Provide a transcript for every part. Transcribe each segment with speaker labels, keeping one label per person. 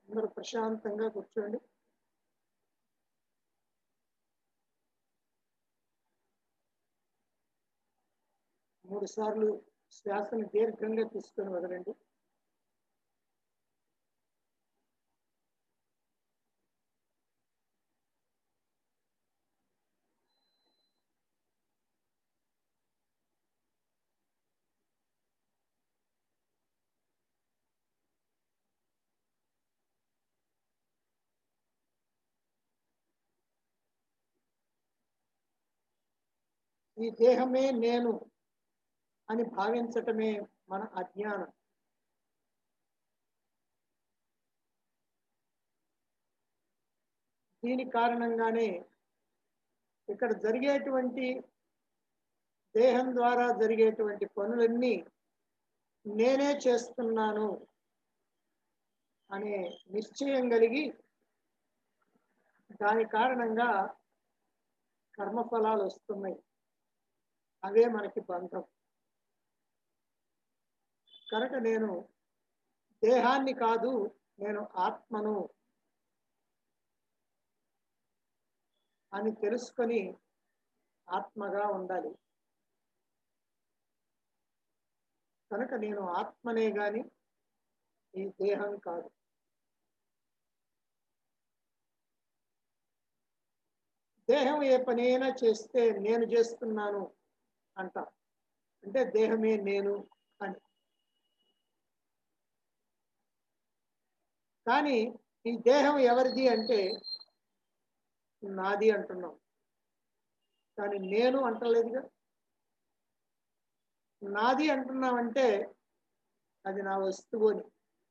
Speaker 1: అందరూ ప్రశాంతంగా కూర్చోండి మూడు సార్లు శ్వాసను దీర్ఘంగా తీసుకొని వదలండి ఈ దేహమే నేను అని భావించటమే మన అజ్ఞానం దీని కారణంగానే ఇక్కడ జరిగేటువంటి దేహం ద్వారా జరిగేటువంటి పనులన్నీ నేనే చేస్తున్నాను అనే నిశ్చయం కలిగి దాని కారణంగా కర్మఫలాలు వస్తున్నాయి అవే మనకి బంధం కనుక నేను దేహాన్ని కాదు నేను ఆత్మను అని తెలుసుకొని ఆత్మగా ఉండాలి కనుక నేను ఆత్మనే గాని ఈ దేహం కాదు దేహం ఏ పనైనా చేస్తే నేను చేస్తున్నాను అంట అంటే దేహమే నేను అని కానీ ఈ దేహం ఎవరిది అంటే నాది అంటున్నాం కానీ నేను అంటలేదుగా నాది అంటున్నామంటే అది నా వస్తువు అని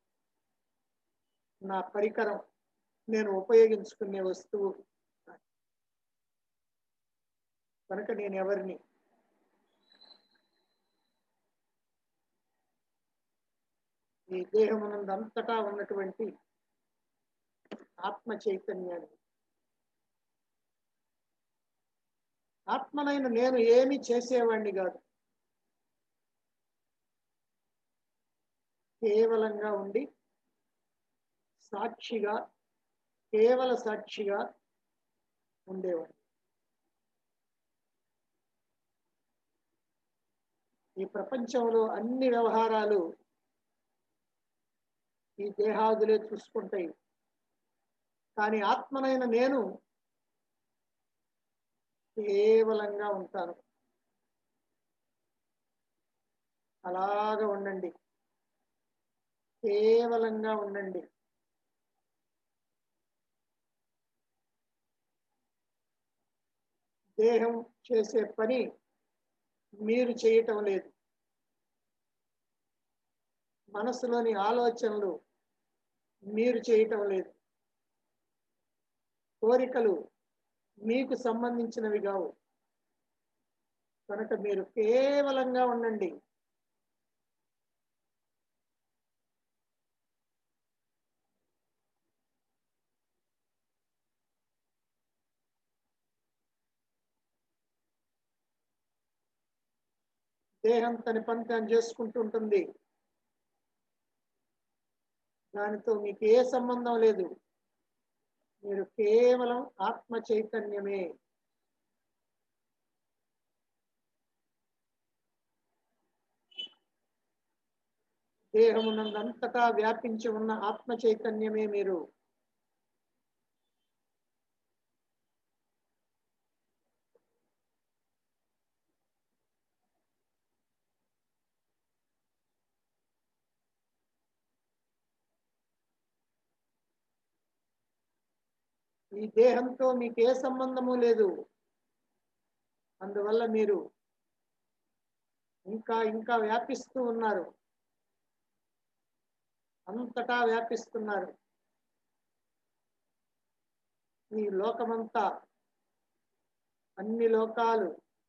Speaker 1: నా పరికరం నేను ఉపయోగించుకునే వస్తువు కనుక నేను ఎవరిని ఈ దేహమునందంతటా ఉన్నటువంటి ఆత్మ చైతన్యాన్ని ఆత్మనైన నేను ఏమి చేసేవాడిని కాదు కేవలంగా ఉండి సాక్షిగా కేవల సాక్షిగా ఉండేవాడిని ఈ ప్రపంచంలో అన్ని వ్యవహారాలు ఈ దేహాదులే చూసుకుంటాయి కానీ ఆత్మనైన నేను కేవలంగా ఉంటాను అలాగా ఉండండి కేవలంగా ఉండండి దేహం చేసే పని మీరు చేయటం లేదు మనసులోని ఆలోచనలు మీరు చేయటం లేదు కోరికలు మీకు సంబంధించినవి కావు కనుక మీరు కేవలంగా ఉండండి దేహం తన పని తాను చేసుకుంటూ ఉంటుంది దానితో మీకు ఏ సంబంధం లేదు మీరు కేవలం ఆత్మ చైతన్యమే దేహమునందంతటా వ్యాపించి ఉన్న ఆత్మ చైతన్యమే మీరు ఈ దేహంతో మీకు ఏ సంబంధము లేదు అందువల్ల మీరు ఇంకా ఇంకా వ్యాపిస్తూ ఉన్నారు అంతటా వ్యాపిస్తున్నారు ఈ లోకమంతా అన్ని లోకాలు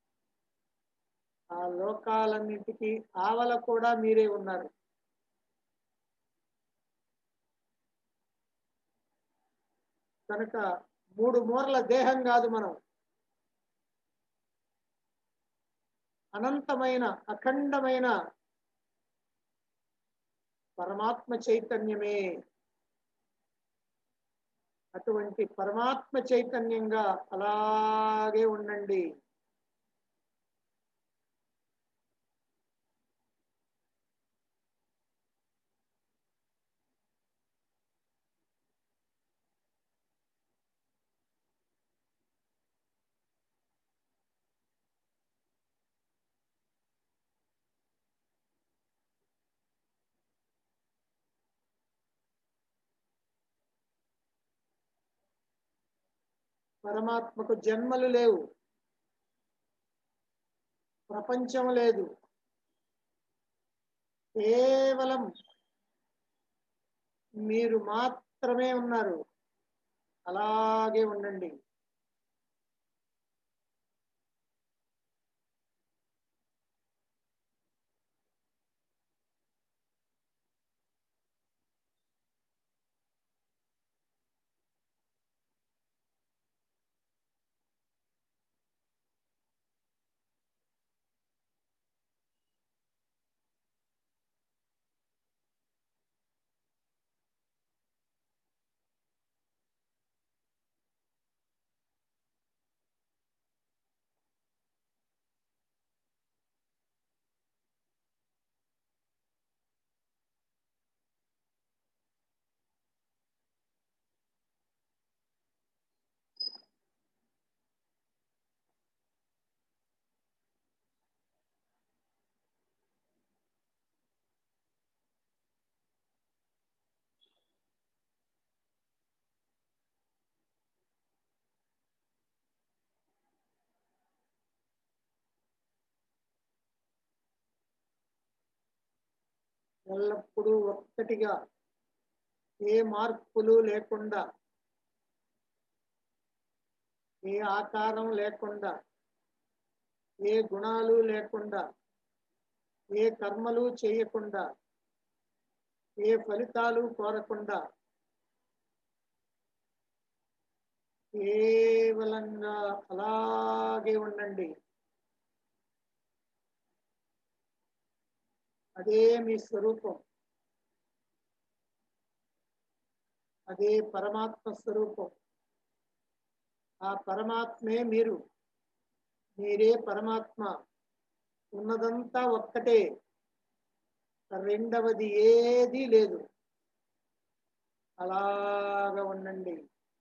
Speaker 1: ఆ లోకాలన్నింటికి ఆవల కూడా మీరే ఉన్నారు కనుక మూడు మూరల దేహం కాదు మనం అనంతమైన అఖండమైన పరమాత్మ చైతన్యమే అటువంటి పరమాత్మ చైతన్యంగా అలాగే ఉండండి పరమాత్మకు జన్మలు లేవు ప్రపంచం లేదు కేవలం మీరు మాత్రమే ఉన్నారు అలాగే ఉండండి ఎల్లప్పుడూ ఒక్కటిగా ఏ మార్పులు లేకుండా ఏ ఆకారం లేకుండా ఏ గుణాలు లేకుండా ఏ కర్మలు చేయకుండా ఏ ఫలితాలు కోరకుండా కేవలంగా అలాగే ఉండండి అదే మీ స్వరూపం అదే పరమాత్మ స్వరూపం ఆ పరమాత్మే మీరు మీరే పరమాత్మ ఉన్నదంతా ఒక్కటే రెండవది ఏదీ లేదు అలాగా ఉండండి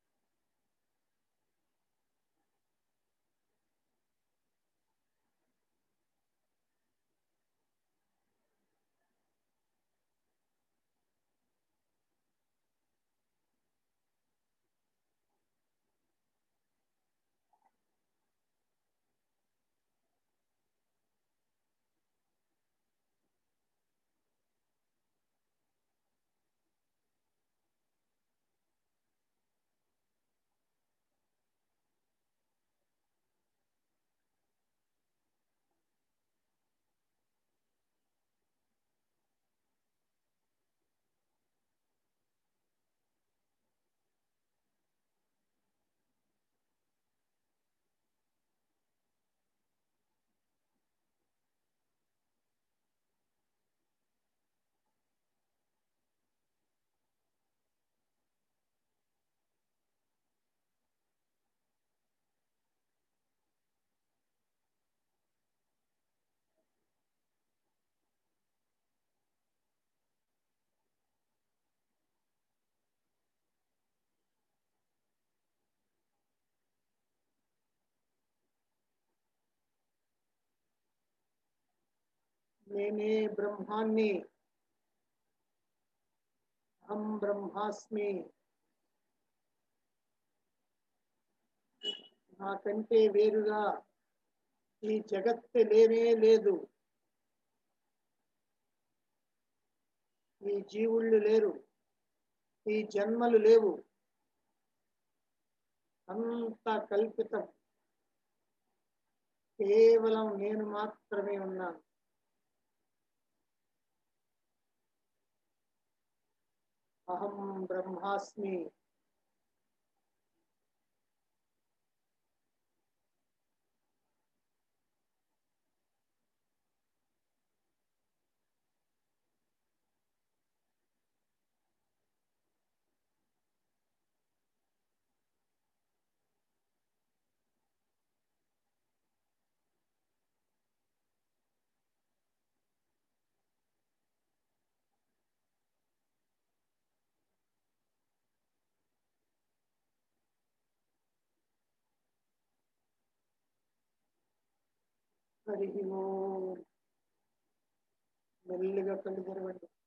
Speaker 1: నేనే బ్రహ్మాన్ని అహం బ్రహ్మాస్మి నాకంటే వేరుగా ఈ జగత్తు లేనే లేదు ఈ జీవుళ్ళు లేరు ఈ జన్మలు లేవు అంతా కల్పితం కేవలం నేను మాత్రమే ఉన్నాను అహం బ్రహ్మాస్మి హరి ఓం మెల్లిగా కళ్ళు తెరవండి